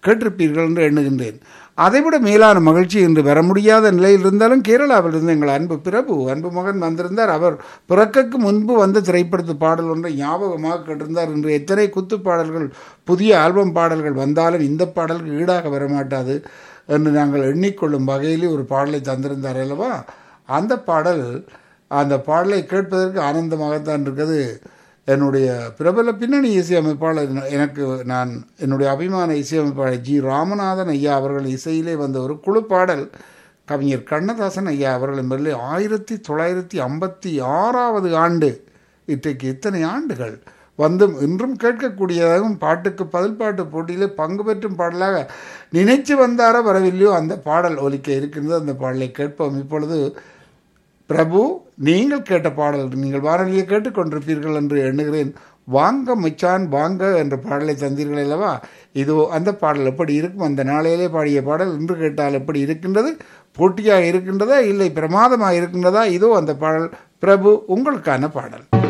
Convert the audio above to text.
கேட்டிருப்பீர்கள் என்று எண்ணுகின்றேன் அதைவிட மேலான மகிழ்ச்சி இன்று வர முடியாத நிலையில் இருந்தாலும் கேரளாவில் இருந்து எங்கள் அன்பு பிரபு அன்பு மகன் வந்திருந்தார் அவர் பிறக்கக்கு முன்பு வந்த திரைப்படத்து பாடல் ஒன்றை ஞாபகமாக கேட்டிருந்தார் இன்று எத்தனை குத்து பாடல்கள் புதிய ஆல்பம் பாடல்கள் வந்தாலும் இந்த பாடலுக்கு ஈடாக வரமாட்டாது என்று நாங்கள் எண்ணிக்கொள்ளும் வகையிலே ஒரு பாடலை தந்திருந்தார் அல்லவா அந்த பாடல் அந்த பாடலை கேட்பதற்கு ஆனந்தமாகத்தான் இருக்குது என்னுடைய பிரபல பின்னணி இசையமைப்பாளர் எனக்கு நான் என்னுடைய அபிமான இசையமைப்பாளர் ஜி ராமநாதன் ஐயா அவர்கள் இசையிலே வந்த ஒரு குழு பாடல் கவிஞர் கண்ணதாசன் ஐயா அவர்களின் மேலே ஆயிரத்தி தொள்ளாயிரத்தி ஐம்பத்தி ஆறாவது ஆண்டு இன்றைக்கு இத்தனை ஆண்டுகள் வந்தும் இன்றும் கேட்கக்கூடியதாகவும் பாட்டுக்கு பதில் பாட்டு போட்டியிலே பங்கு பெற்றும் பாடலாக நினைச்சு வந்தார வரவில்லையோ அந்த பாடல் ஒலிக்க இருக்கின்றது அந்த பாடலை கேட்போம் இப்பொழுது பிரபு நீங்கள் கேட்ட பாடல் நீங்கள் வானொலியை கேட்டுக்கொண்டிருப்பீர்கள் என்று எண்ணுகிறேன் வாங்க மச்சான் வாங்க என்ற பாடலை தந்தீர்கள் அல்லவா இதோ அந்த பாடல் எப்படி இருக்கும் அந்த நாளையிலே பாடிய பாடல் இன்று கேட்டால் எப்படி இருக்கின்றது போட்டியாக இருக்கின்றதா இல்லை பிரமாதமாக இருக்கின்றதா இதோ அந்த பாடல் பிரபு உங்களுக்கான பாடல்